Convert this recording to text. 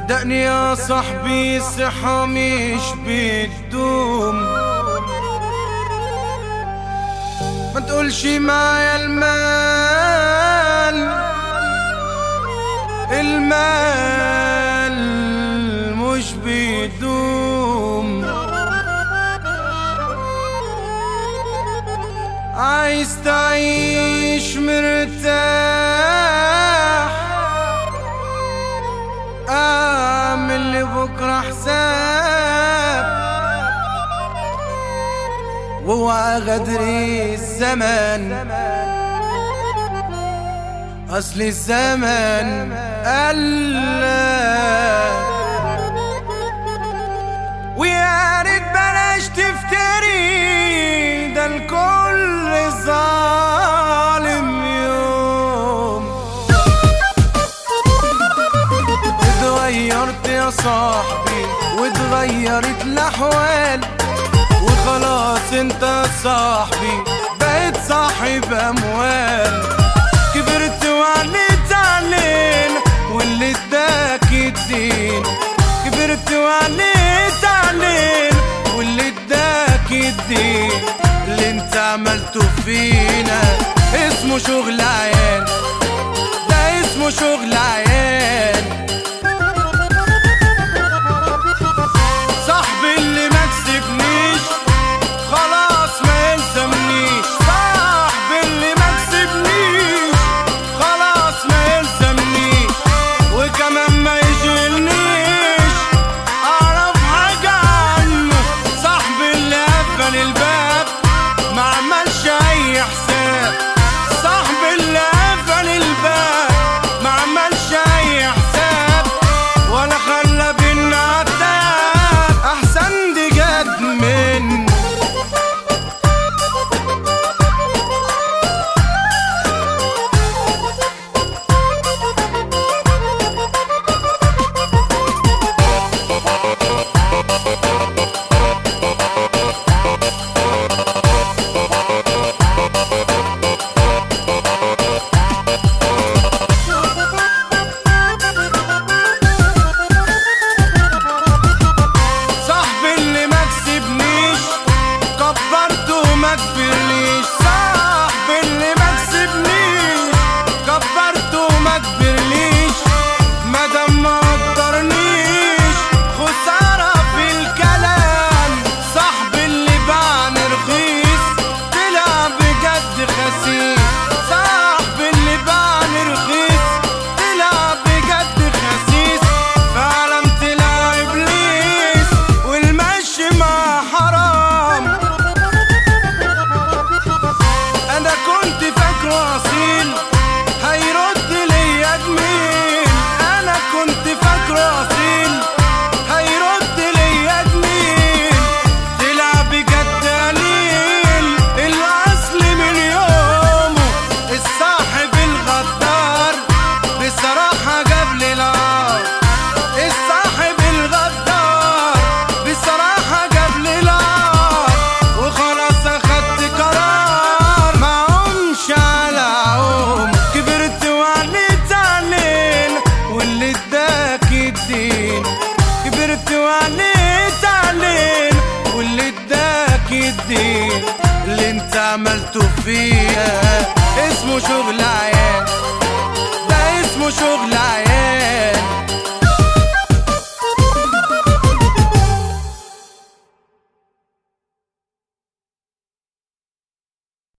صدقني يا صاحبي الصحة مش بتدوم ما تقولش معايا المال المال مش بيدوم عايز تعيش مرتاح اعمل لبكره حساب واوعى غدر الزمن اصل الزمن قلب ويا ريت بلاش تفتري ده الكل ظالم يوم اتغيرت يا صاحبي واتغيرت الاحوال وخلاص انت صاحبي بقيت صاحب اموال كبرت وعليت علينا واللي اداك الدين كبرت وعليت علينا واللي اداك الدين اللي انت عملته فينا اسمه شغل عيال ده اسمه شغل عيال صاحبي اللي ما كسبنيش خلاص ما يلزمنيش صاحبي اللي ما كسبنيش خلاص ما يلزمنيش وكمان ما يجيلنيش اعرف حاجة عنه صاحبي اللي قفل الباب ما عملش اي حساب صاحبي اللي قفل الباب ما عملش اي حساب ولا خلى بينا عتاب احسن دي جد منه صاحبي اللي ما كسبنيش كبرته وما كبرليش صاحبي اللي ما كسبنيش كبرته وما كبرليش مادام ما قدرنيش خسارة في الكلام صاحبي اللي باعني رخيص طلع بجد خسيس صاحبي اللي باعني رخيص طلع بجد خسيس فعلا طلع ابليس والمشي مع حرام انا كنت فاكره اصيل هيرد ليا جميل انا كنت فاكره اصيل هيرد ليا جميل طلع بجد قليل الاصل من يومه الصاحب الغدار بصراحه جاب لي العار الصاحب الغدار بصراحة جاب لي العار وخلاص اخدت قرار ما عمش على عوم كبرت وعليت علينا واللي اداك الدين كبرت وعليت علينا واللي اداك الدين اللي انت عملته فيها اسمه شغل عيال ده اسمه شغل عيال